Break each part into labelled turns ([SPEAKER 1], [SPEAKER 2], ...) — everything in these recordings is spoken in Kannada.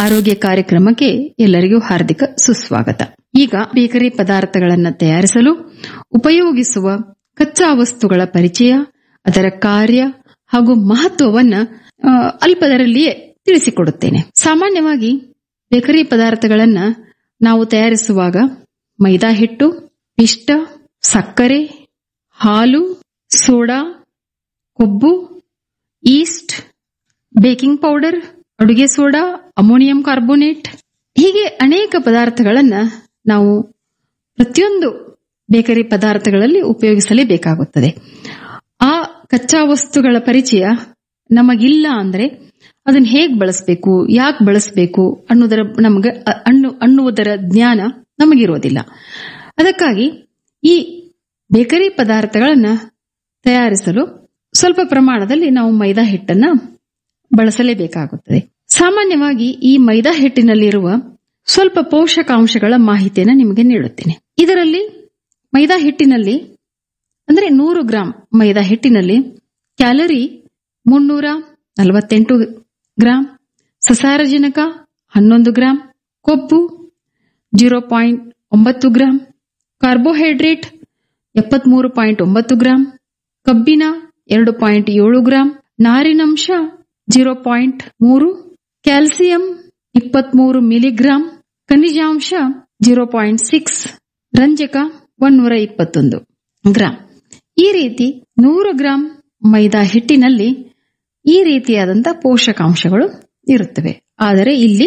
[SPEAKER 1] ಆರೋಗ್ಯ ಕಾರ್ಯಕ್ರಮಕ್ಕೆ ಎಲ್ಲರಿಗೂ ಹಾರ್ದಿಕ ಸುಸ್ವಾಗತ ಈಗ ಬೇಕರಿ ಪದಾರ್ಥಗಳನ್ನು ತಯಾರಿಸಲು ಉಪಯೋಗಿಸುವ ಕಚ್ಚಾ ವಸ್ತುಗಳ ಪರಿಚಯ ಅದರ ಕಾರ್ಯ ಹಾಗೂ ಮಹತ್ವವನ್ನ ಆ, ಅಲ್ಪದರಲ್ಲಿಯೇ ತಿಳಿಸಿಕೊಡುತ್ತೇನೆ ಸಾಮಾನ್ಯವಾಗಿ ಬೇಕರಿ ಪದಾರ್ಥಗಳನ್ನ ನಾವು ತಯಾರಿಸುವಾಗ ಮೈದಾ ಹಿಟ್ಟು ಪಿಷ್ಟ ಸಕ್ಕರೆ ಹಾಲು ಸೋಡಾ ಕೊಬ್ಬು ಈಸ್ಟ್ ಬೇಕಿಂಗ್ ಪೌಡರ್ ಅಡುಗೆ ಸೋಡಾ ಅಮೋನಿಯಂ ಕಾರ್ಬೋನೇಟ್ ಹೀಗೆ ಅನೇಕ ಪದಾರ್ಥಗಳನ್ನ ನಾವು ಪ್ರತಿಯೊಂದು ಬೇಕರಿ ಪದಾರ್ಥಗಳಲ್ಲಿ ಉಪಯೋಗಿಸಲೇಬೇಕಾಗುತ್ತದೆ ಆ ಕಚ್ಚಾ ವಸ್ತುಗಳ ಪರಿಚಯ ನಮಗಿಲ್ಲ ಅಂದ್ರೆ ಅದನ್ನ ಹೇಗ್ ಬಳಸಬೇಕು ಯಾಕೆ ಬಳಸಬೇಕು ಅನ್ನೋದರ ನಮಗೆ ಅನ್ನು ಅನ್ನುವುದರ ಜ್ಞಾನ ನಮಗಿರೋದಿಲ್ಲ ಅದಕ್ಕಾಗಿ ಈ ಬೇಕರಿ ಪದಾರ್ಥಗಳನ್ನ ತಯಾರಿಸಲು ಸ್ವಲ್ಪ ಪ್ರಮಾಣದಲ್ಲಿ ನಾವು ಮೈದಾ ಹಿಟ್ಟನ್ನ ಬಳಸಲೇಬೇಕಾಗುತ್ತದೆ ಸಾಮಾನ್ಯವಾಗಿ ಈ ಮೈದಾ ಹಿಟ್ಟಿನಲ್ಲಿರುವ ಸ್ವಲ್ಪ ಪೋಷಕಾಂಶಗಳ ಮಾಹಿತಿಯನ್ನು ನಿಮಗೆ ನೀಡುತ್ತೇನೆ ಇದರಲ್ಲಿ ಮೈದಾ ಹಿಟ್ಟಿನಲ್ಲಿ ಅಂದ್ರೆ ನೂರು ಗ್ರಾಂ ಮೈದಾ ಹಿಟ್ಟಿನಲ್ಲಿ ಕ್ಯಾಲರಿ ಮುನ್ನೂರ ನಲವತ್ತೆಂಟು ಗ್ರಾಂ ಸಸಾರಜನಕ ಹನ್ನೊಂದು ಗ್ರಾಂ ಕೊಬ್ಬು ಜೀರೋ ಪಾಯಿಂಟ್ ಒಂಬತ್ತು ಗ್ರಾಂ ಕಾರ್ಬೋಹೈಡ್ರೇಟ್ ಎಪ್ಪತ್ಮೂರು ಪಾಯಿಂಟ್ ಒಂಬತ್ತು ಗ್ರಾಂ ಕಬ್ಬಿನ ಎರಡು ಪಾಯಿಂಟ್ ಏಳು ಗ್ರಾಂ ನಾರಿನಂಶ ಜೀರೋ ಪಾಯಿಂಟ್ ಮೂರು ಕ್ಯಾಲ್ಸಿಯಂ ಇಪ್ಪತ್ಮೂರು ಮಿಲಿಗ್ರಾಂ ಖನಿಜಾಂಶ ಜೀರೋ ಪಾಯಿಂಟ್ ಸಿಕ್ಸ್ ರಂಜಕ ಒನ್ನೂರ ಇಪ್ಪತ್ತೊಂದು ಗ್ರಾಂ ಈ ರೀತಿ ನೂರು ಗ್ರಾಂ ಮೈದಾ ಹಿಟ್ಟಿನಲ್ಲಿ ಈ ರೀತಿಯಾದಂತ ಪೋಷಕಾಂಶಗಳು ಇರುತ್ತವೆ ಆದರೆ ಇಲ್ಲಿ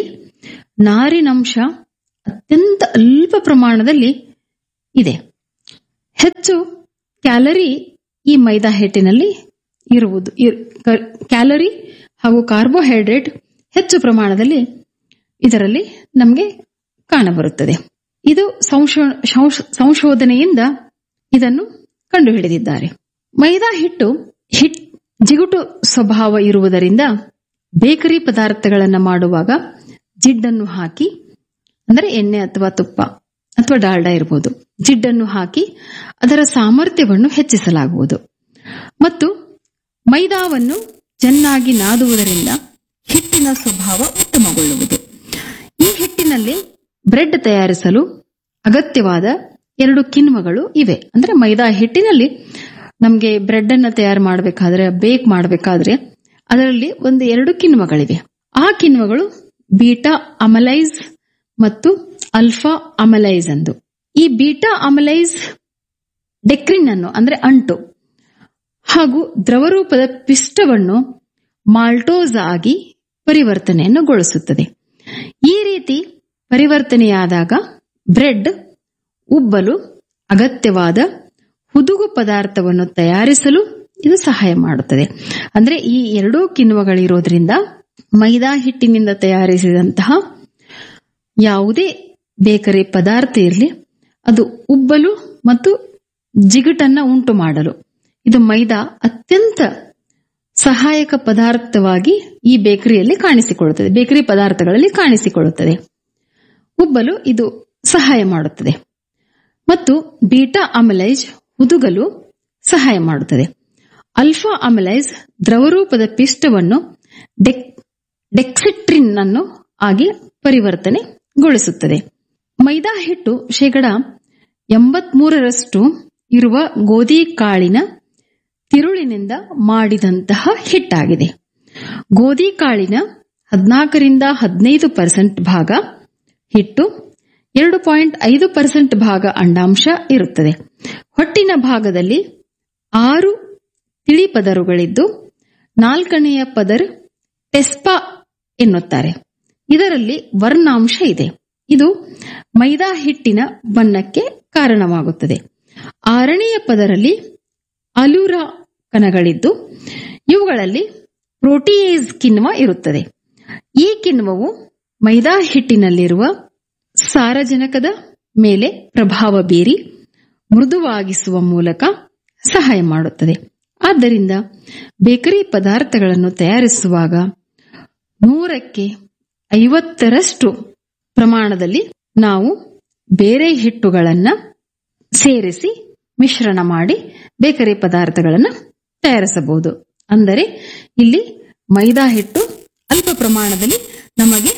[SPEAKER 1] ನಾರಿನಂಶ ಅತ್ಯಂತ ಅಲ್ಪ ಪ್ರಮಾಣದಲ್ಲಿ ಇದೆ ಹೆಚ್ಚು ಕ್ಯಾಲರಿ ಈ ಮೈದಾ ಹಿಟ್ಟಿನಲ್ಲಿ ಇರುವುದು ಇರ್- ಕ- ಕ್ಯಾಲರಿ ಹಾಗೂ ಕಾರ್ಬೋಹೈಡ್ರೇಟ್ ಹೆಚ್ಚು ಪ್ರಮಾಣದಲ್ಲಿ ಇದರಲ್ಲಿ ನಮಗೆ ಕಾಣಬರುತ್ತದೆ ಇದು ಸಂಶೋ- ಸಂಶ್- ಸಂಶೋಧನೆಯಿಂದ ಇದನ್ನು ಕಂಡುಹಿಡಿದಿದ್ದಾರೆ ಮೈದಾ ಹಿಟ್ಟು ಹಿಟ್ ಜಿಗುಟು ಸ್ವಭಾವ ಇರುವುದರಿಂದ ಬೇಕರಿ ಪದಾರ್ಥಗಳನ್ನು ಮಾಡುವಾಗ ಜಿಡ್ಡನ್ನು ಹಾಕಿ ಅಂದರೆ ಎಣ್ಣೆ ಅಥವಾ ತುಪ್ಪ ಅಥವಾ ಡಾಲ್ಡಾ ಇರಬಹುದು ಜಿಡ್ಡನ್ನು ಹಾಕಿ ಅದರ ಸಾಮರ್ಥ್ಯವನ್ನು ಹೆಚ್ಚಿಸಲಾಗುವುದು ಮತ್ತು ಮೈದಾವನ್ನು ಚೆನ್ನಾಗಿ ನಾದುವುದರಿಂದ ಹಿಟ್ಟಿನ ಸ್ವಭಾವ ಉತ್ತಮಗೊಳ್ಳುವುದು ಈ ಹಿಟ್ಟಿನಲ್ಲಿ ಬ್ರೆಡ್ ತಯಾರಿಸಲು ಅಗತ್ಯವಾದ ಎರಡು ಕಿಣ್ವಗಳು ಇವೆ ಅಂದ್ರೆ ಮೈದಾ ಹಿಟ್ಟಿನಲ್ಲಿ ನಮಗೆ ಬ್ರೆಡ್ ಅನ್ನ ತಯಾರು ಮಾಡಬೇಕಾದ್ರೆ ಬೇಕ್ ಮಾಡಬೇಕಾದ್ರೆ ಅದರಲ್ಲಿ ಒಂದು ಎರಡು ಕಿಣ್ವಗಳಿವೆ ಆ ಕಿಣ್ವಗಳು ಬೀಟಾ ಅಮಲೈಸ್ ಮತ್ತು ಅಲ್ಫಾ ಅಮಲೈಸ್ ಎಂದು ಈ ಬೀಟಾ ಅಮಲೈಸ್ ಡೆಕ್ರಿನ್ ಅನ್ನು ಅಂದ್ರೆ ಅಂಟು ಹಾಗೂ ದ್ರವರೂಪದ ಪಿಷ್ಟವನ್ನು ಮಾಲ್ಟೋಸ್ ಆಗಿ ಪರಿವರ್ತನೆಯನ್ನು ಗೊಳಿಸುತ್ತದೆ ಈ ರೀತಿ ಪರಿವರ್ತನೆಯಾದಾಗ ಬ್ರೆಡ್ ಉಬ್ಬಲು ಅಗತ್ಯವಾದ ಹುದುಗು ಪದಾರ್ಥವನ್ನು ತಯಾರಿಸಲು ಇದು ಸಹಾಯ ಮಾಡುತ್ತದೆ ಅಂದ್ರೆ ಈ ಎರಡೂ ಕಿಣ್ವಗಳಿರೋದ್ರಿಂದ ಮೈದಾ ಹಿಟ್ಟಿನಿಂದ ತಯಾರಿಸಿದಂತಹ ಯಾವುದೇ ಬೇಕರಿ ಪದಾರ್ಥ ಇರಲಿ ಅದು ಉಬ್ಬಲು ಮತ್ತು ಜಿಗುಟನ್ನ ಉಂಟು ಮಾಡಲು ಇದು ಮೈದಾ ಅತ್ಯಂತ ಸಹಾಯಕ ಪದಾರ್ಥವಾಗಿ ಈ ಬೇಕರಿಯಲ್ಲಿ ಕಾಣಿಸಿಕೊಳ್ಳುತ್ತದೆ ಬೇಕರಿ ಪದಾರ್ಥಗಳಲ್ಲಿ ಕಾಣಿಸಿಕೊಳ್ಳುತ್ತದೆ ಉಬ್ಬಲು ಇದು ಸಹಾಯ ಮಾಡುತ್ತದೆ ಮತ್ತು ಬೀಟಾ ಅಮಲೈಜ್ ಹುದುಗಲು ಸಹಾಯ ಮಾಡುತ್ತದೆ ಅಲ್ಫಾ ಅಮಲೈಸ್ ದ್ರವರೂಪದ ಪಿಷ್ಟವನ್ನು ಡೆಕ್ ಡೆಕ್ಸಿಟ್ರಿನ್ ಅನ್ನು ಆಗಿ ಪರಿವರ್ತನೆಗೊಳಿಸುತ್ತದೆ ಮೈದಾ ಹಿಟ್ಟು ಶೇಕಡ ಎಂಬತ್ಮೂರರಷ್ಟು ಇರುವ ಗೋಧಿ ಕಾಳಿನ ತಿರುಳಿನಿಂದ ಮಾಡಿದಂತಹ ಹಿಟ್ಟಾಗಿದೆ ಗೋಧಿ ಕಾಳಿನ ಹದಿನಾಲ್ಕರಿಂದ ಹದಿನೈದು ಪರ್ಸೆಂಟ್ ಭಾಗ ಹಿಟ್ಟು ಎರಡು ಪಾಯಿಂಟ್ ಐದು ಪರ್ಸೆಂಟ್ ಭಾಗ ಅಂಡಾಂಶ ಇರುತ್ತದೆ ಹೊಟ್ಟಿನ ಭಾಗದಲ್ಲಿ ಆರು ತಿಳಿ ಪದರುಗಳಿದ್ದು ನಾಲ್ಕನೆಯ ಪದರ್ ಟೆಸ್ಪಾ ಎನ್ನುತ್ತಾರೆ ಇದರಲ್ಲಿ ವರ್ಣಾಂಶ ಇದೆ ಇದು ಮೈದಾ ಹಿಟ್ಟಿನ ಬಣ್ಣಕ್ಕೆ ಕಾರಣವಾಗುತ್ತದೆ ಆರನೆಯ ಪದರಲ್ಲಿ ಅಲೂರಾ ಕಣಗಳಿದ್ದು ಇವುಗಳಲ್ಲಿ ಪ್ರೋಟಿಯೇಸ್ ಕಿಣ್ವ ಇರುತ್ತದೆ ಈ ಕಿಣ್ವವು ಮೈದಾ ಹಿಟ್ಟಿನಲ್ಲಿರುವ ಸಾರಜನಕದ ಮೇಲೆ ಪ್ರಭಾವ ಬೀರಿ ಮೃದುವಾಗಿಸುವ ಮೂಲಕ ಸಹಾಯ ಮಾಡುತ್ತದೆ ಆದ್ದರಿಂದ ಬೇಕರಿ ಪದಾರ್ಥಗಳನ್ನು ತಯಾರಿಸುವಾಗ ನೂರಕ್ಕೆ ಐವತ್ತರಷ್ಟು ಪ್ರಮಾಣದಲ್ಲಿ ನಾವು ಬೇರೆ ಹಿಟ್ಟುಗಳನ್ನ ಸೇರಿಸಿ ಮಿಶ್ರಣ ಮಾಡಿ ಬೇಕರಿ ಪದಾರ್ಥಗಳನ್ನು ತಯಾರಿಸಬಹುದು ಅಂದರೆ ಇಲ್ಲಿ ಮೈದಾ ಹಿಟ್ಟು ಅಲ್ಪ ಪ್ರಮಾಣದಲ್ಲಿ ನಮಗೆ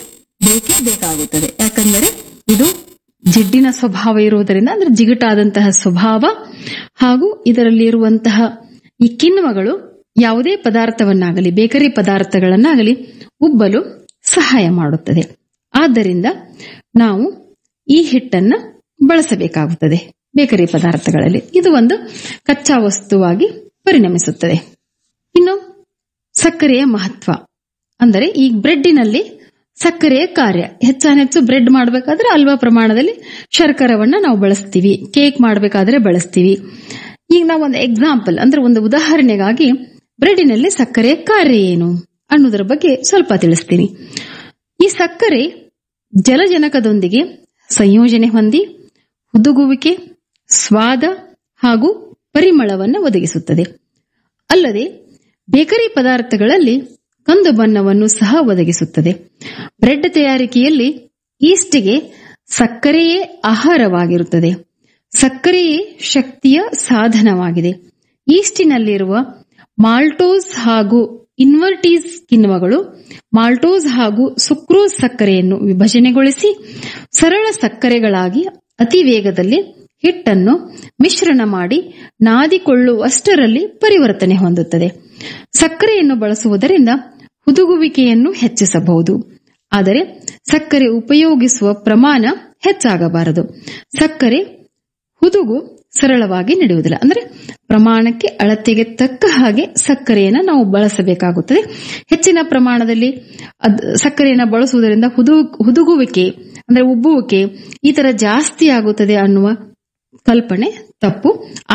[SPEAKER 2] ಬೇಕೇ ಬೇಕಾಗುತ್ತದೆ ಯಾಕಂದರೆ ಇದು
[SPEAKER 1] ಜಿಡ್ಡಿನ ಸ್ವಭಾವ ಇರುವುದರಿಂದ ಅಂದ್ರೆ ಜಿಗುಟಾದಂತಹ ಸ್ವಭಾವ ಹಾಗೂ ಇದರಲ್ಲಿ ಇರುವಂತಹ ಈ ಕಿಣ್ವಗಳು ಯಾವುದೇ ಪದಾರ್ಥವನ್ನಾಗಲಿ ಬೇಕರಿ ಪದಾರ್ಥಗಳನ್ನಾಗಲಿ ಉಬ್ಬಲು ಸಹಾಯ ಮಾಡುತ್ತದೆ ಆದ್ದರಿಂದ ನಾವು ಈ ಹಿಟ್ಟನ್ನ ಬಳಸಬೇಕಾಗುತ್ತದೆ ಬೇಕರಿ ಪದಾರ್ಥಗಳಲ್ಲಿ ಇದು ಒಂದು ಕಚ್ಚಾ ವಸ್ತುವಾಗಿ ಪರಿಣಮಿಸುತ್ತದೆ ಇನ್ನು ಸಕ್ಕರೆಯ ಮಹತ್ವ ಅಂದರೆ ಈ ಬ್ರೆಡ್ಡಿನಲ್ಲಿ ಸಕ್ಕರೆಯ ಕಾರ್ಯ ಹೆಚ್ಚಾನೆಚ್ಚು ಬ್ರೆಡ್ ಮಾಡಬೇಕಾದ್ರೆ ಅಲ್ವಾ ಪ್ರಮಾಣದಲ್ಲಿ ಶರ್ಕರವನ್ನ ನಾವು ಬಳಸ್ತೀವಿ ಕೇಕ್ ಮಾಡಬೇಕಾದ್ರೆ ಬಳಸ್ತೀವಿ ಈಗ ನಾವು ಒಂದು ಎಕ್ಸಾಂಪಲ್ ಅಂದ್ರೆ ಒಂದು ಉದಾಹರಣೆಗಾಗಿ ಬ್ರೆಡ್ಡಿನಲ್ಲಿ ಸಕ್ಕರೆಯ ಕಾರ್ಯ ಏನು ಅನ್ನೋದರ ಬಗ್ಗೆ ಸ್ವಲ್ಪ ತಿಳಿಸ್ತೀನಿ ಈ ಸಕ್ಕರೆ ಜಲಜನಕದೊಂದಿಗೆ ಸಂಯೋಜನೆ ಹೊಂದಿ ಹುದುಗುವಿಕೆ ಸ್ವಾದ ಹಾಗೂ ಪರಿಮಳವನ್ನು ಒದಗಿಸುತ್ತದೆ ಅಲ್ಲದೆ ಬೇಕರಿ ಪದಾರ್ಥಗಳಲ್ಲಿ ಕಂದು ಬಣ್ಣವನ್ನು ಸಹ ಒದಗಿಸುತ್ತದೆ ಬ್ರೆಡ್ ತಯಾರಿಕೆಯಲ್ಲಿ ಈಸ್ಟ್ಗೆ ಸಕ್ಕರೆಯೇ ಆಹಾರವಾಗಿರುತ್ತದೆ ಸಕ್ಕರೆಯೇ ಶಕ್ತಿಯ ಸಾಧನವಾಗಿದೆ ಈಸ್ಟಿನಲ್ಲಿರುವ ಮಾಲ್ಟೋಸ್ ಹಾಗೂ ಇನ್ವರ್ಟೀಸ್ ಕಿಣ್ವಗಳು ಮಾಲ್ಟೋಸ್ ಹಾಗೂ ಸುಕ್ರೋಸ್ ಸಕ್ಕರೆಯನ್ನು ವಿಭಜನೆಗೊಳಿಸಿ ಸರಳ ಸಕ್ಕರೆಗಳಾಗಿ ಅತಿ ವೇಗದಲ್ಲಿ ಹಿಟ್ಟನ್ನು ಮಿಶ್ರಣ ಮಾಡಿ ನಾದಿಕೊಳ್ಳುವಷ್ಟರಲ್ಲಿ ಪರಿವರ್ತನೆ ಹೊಂದುತ್ತದೆ ಸಕ್ಕರೆಯನ್ನು ಬಳಸುವುದರಿಂದ ಹುದುಗುವಿಕೆಯನ್ನು ಹೆಚ್ಚಿಸಬಹುದು ಆದರೆ ಸಕ್ಕರೆ ಉಪಯೋಗಿಸುವ ಪ್ರಮಾಣ ಹೆಚ್ಚಾಗಬಾರದು ಸಕ್ಕರೆ ಹುದುಗು ಸರಳವಾಗಿ ನಡೆಯುವುದಿಲ್ಲ ಅಂದ್ರೆ ಪ್ರಮಾಣಕ್ಕೆ ಅಳತೆಗೆ ತಕ್ಕ ಹಾಗೆ ಸಕ್ಕರೆಯನ್ನು ನಾವು ಬಳಸಬೇಕಾಗುತ್ತದೆ ಹೆಚ್ಚಿನ ಪ್ರಮಾಣದಲ್ಲಿ ಅದ್- ಸಕ್ಕರೆಯನ್ನು ಬಳಸುವುದರಿಂದ ಹುದು ಹುದುಗುವಿಕೆ ಅಂದ್ರೆ ಉಬ್ಬುವಿಕೆ ಈ ತರ ಜಾಸ್ತಿ ಆಗುತ್ತದೆ ಅನ್ನುವ ಕಲ್ಪನೆ ತಪ್ಪು